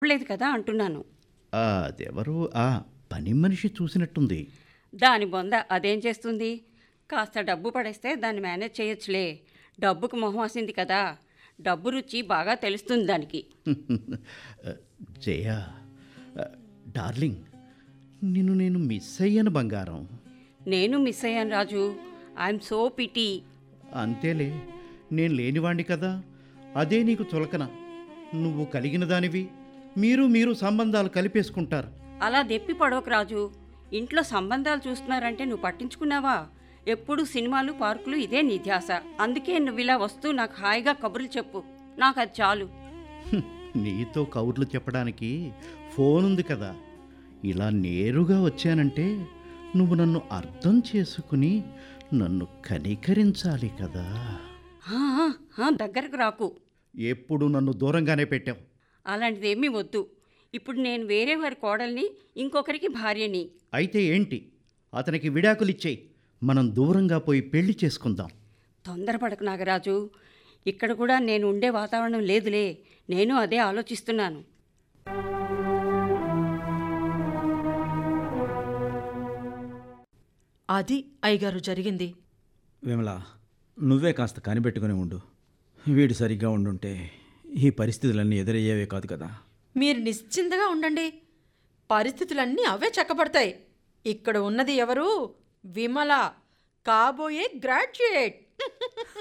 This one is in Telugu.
లేదు కదా అంటున్నాను ఆ, అదెవరు ఆ పని మనిషి చూసినట్టుంది దాని బొంద అదేం చేస్తుంది కాస్త డబ్బు పడేస్తే దాన్ని మేనేజ్ చేయొచ్చులే డబ్బుకు మొహం వసింది కదా డబ్బు రుచి బాగా తెలుస్తుంది దానికి జయ ఆ, డార్లింగ్ నిన్ను నేను మిస్ అయ్యాను బంగారం నేను మిస్ అయ్యాను రాజు ఐఎమ్ సో పిటీ అంతేలే నేను లేనివాణ్ణి కదా అదే నీకు చులకన నువ్వు కలిగిన దానివి మీరు మీరు సంబంధాలు కలిపేసుకుంటారు అలా దెప్పి పడవకు రాజు ఇంట్లో సంబంధాలు చూస్తున్నారంటే నువ్వు పట్టించుకున్నావా ఎప్పుడు సినిమాలు పార్కులు ఇదే నీ ధ్యాస అందుకే నువ్వు ఇలా వస్తూ నాకు హాయిగా కబుర్లు చెప్పు నాకు అది చాలు హ్మ్, నీతో కౌర్లు చెప్పడానికి ఫోన్ ఉంది కదా ఇలా నేరుగా వచ్చానంటే నువ్వు నన్ను అర్థం చేసుకుని నన్ను కనికరించాలి కదా ఆ, ఆ, ఆ, దగ్గరకు రాకు ఎప్పుడు నన్ను దూరంగానే పెట్టావు అలాంటిదేమీ వద్దు ఇప్పుడు నేను వేరే వారి కోడల్ని ఇంకొకరికి భార్యని అయితే ఏంటి అతనికి విడాకులిచ్చేయి మనం దూరంగా పోయి పెళ్లి చేసుకుందాం తొందరపడకు నాగరాజు ఇక్కడ కూడా నేను ఉండే వాతావరణం లేదులే నేను అదే ఆలోచిస్తున్నాను అది అయ్యగారు జరిగింది విమల నువ్వే కాస్త కనిపెట్టుకుని ఉండు వీడు సరిగ్గా ఉండుంటే ఈ పరిస్థితులన్నీ ఎదురయ్యేవే కాదు కదా మీరు నిశ్చింతగా ఉండండి పరిస్థితులన్నీ అవే చక్కబడతాయి ఇక్కడ ఉన్నది ఎవరు విమల కాబోయే గ్రాడ్యుయేట్